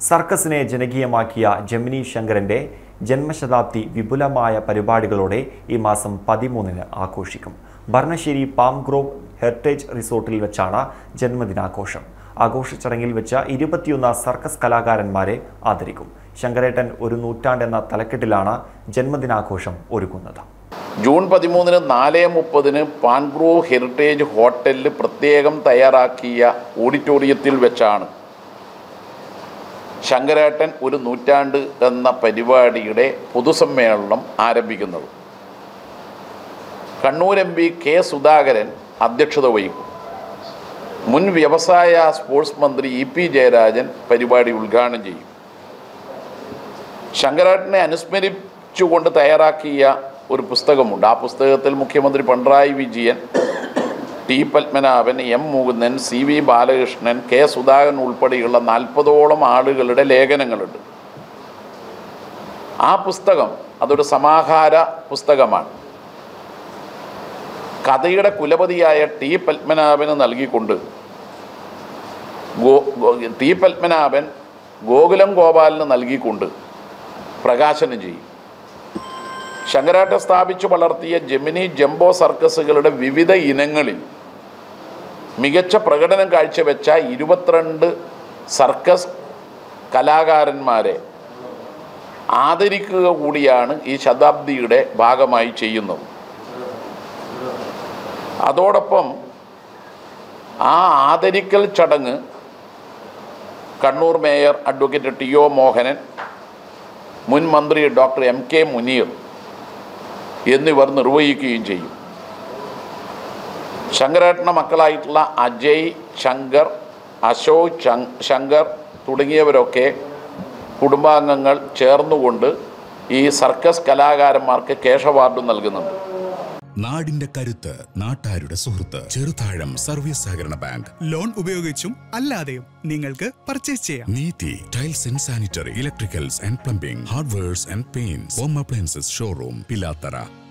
സർക്കസിനെ ജനകീയമാക്കിയ Gemini ശങ്കരന്റെ ജന്മശതാബ്ദി വിപുലമായ പരിപാടികളോടെ ഈ മാസം പതിമൂന്നിന് ആഘോഷിക്കും ഭരണശ്ശേരി പാം ഗ്രോവ് ഹെറിറ്റേജ് റിസോർട്ടിൽ വെച്ചാണ് ജന്മദിനാഘോഷം ആഘോഷ ചടങ്ങിൽ വെച്ച് ഇരുപത്തിയൊന്ന് സർക്കസ് കലാകാരന്മാരെ ആദരിക്കും ശങ്കരേട്ടൻ ഒരു നൂറ്റാണ്ട് എന്ന തലക്കെട്ടിലാണ് ജന്മദിനാഘോഷം ഒരുക്കുന്നത് ജൂൺ പതിമൂന്നിന് നാല് മുപ്പതിന് പാൻഗ്രൂവ് ഹെറിറ്റേജ് ഹോട്ടലിൽ പ്രത്യേകം തയ്യാറാക്കിയ ഓഡിറ്റോറിയത്തിൽ വെച്ചാണ് ശങ്കരേട്ടൻ ഒരു നൂറ്റാണ്ട് എന്ന പരിപാടിയുടെ പൊതുസമ്മേളനം ആരംഭിക്കുന്നത് Kannur M P K Sudhakaran അധ്യക്ഷത വഹിക്കും മുൻ വ്യവസായ സ്പോർട്സ് മന്ത്രി ഇ പി ജയരാജൻ പരിപാടി ഉദ്ഘാടനം ചെയ്യും ശങ്കരേട്ടനെ അനുസ്മരിച്ചുകൊണ്ട് തയ്യാറാക്കിയ ഒരു പുസ്തകമുണ്ട് ആ പുസ്തകത്തിൽ മുഖ്യമന്ത്രി Pinarayi Vijayan T Padmanabhan M Mukundan C V Balakrishnan K Sudhakaran ഉൾപ്പെടെയുള്ള നാൽപ്പതോളം ആളുകളുടെ ലേഖനങ്ങളുണ്ട് ആ പുസ്തകം അതൊരു സമാഹാര പുസ്തകമാണ് കഥയുടെ കുലപതിയായ ടി പത്മനാഭന് നൽകിക്കൊണ്ട് ഗോ ഗോ- ടി പത്മനാഭൻ ഗോകുലം ഗോപാലിന് നൽകിക്കൊണ്ട് പ്രകാശനം ചെയ്യും ശങ്കരാട്ട സ്ഥാപിച്ചു വളർത്തിയ ജെമിനി ജംബോ സർക്കസുകളുടെ വിവിധ ഇനങ്ങളിൽ മികച്ച പ്രകടനം കാഴ്ചവെച്ച ഇരുപത്തിരണ്ട് സർക്കസ് കലാകാരന്മാരെ ആദരിക്കുക കൂടിയാണ് ഈ ശതാബ്ദിയുടെ ഭാഗമായി ചെയ്യുന്നത് അതോടൊപ്പം ആ ആദരിക്കൽ ചടങ്ങ് Kannur mayor advocate T O Mohanan മുൻ മന്ത്രി ഡോക്ടർ എം കെ മുനീർ എന്നിവർ നിർവഹിക്കുകയും ചെയ്യും ശങ്കരേട്ടന മക്കളായിട്ടുള്ള അജയ് ശങ്കർ അശോക് ശങ്- ശങ്കർ തുടങ്ങിയവരൊക്കെ കുടുംബാംഗങ്ങൾ ചേർന്നുകൊണ്ട് ഈ സർക്കസ് കലാകാരന്മാർക്ക് കേശ അവാർഡ് നൽകുന്നുണ്ട് നാടിന്റെ കരുത്ത് നാട്ടാരുടെ സുഹൃത്ത് ചെറുതാഴം സർവീസ് സഹകരണ ബാങ്ക് ലോൺ ഉപയോഗിച്ചും അല്ലാതെയും നിങ്ങൾക്ക് പർച്ചേസ് ചെയ്യാം Neethi tiles and sanitary electricals and plumbing hardwares and paints home appliances showroom Pilathara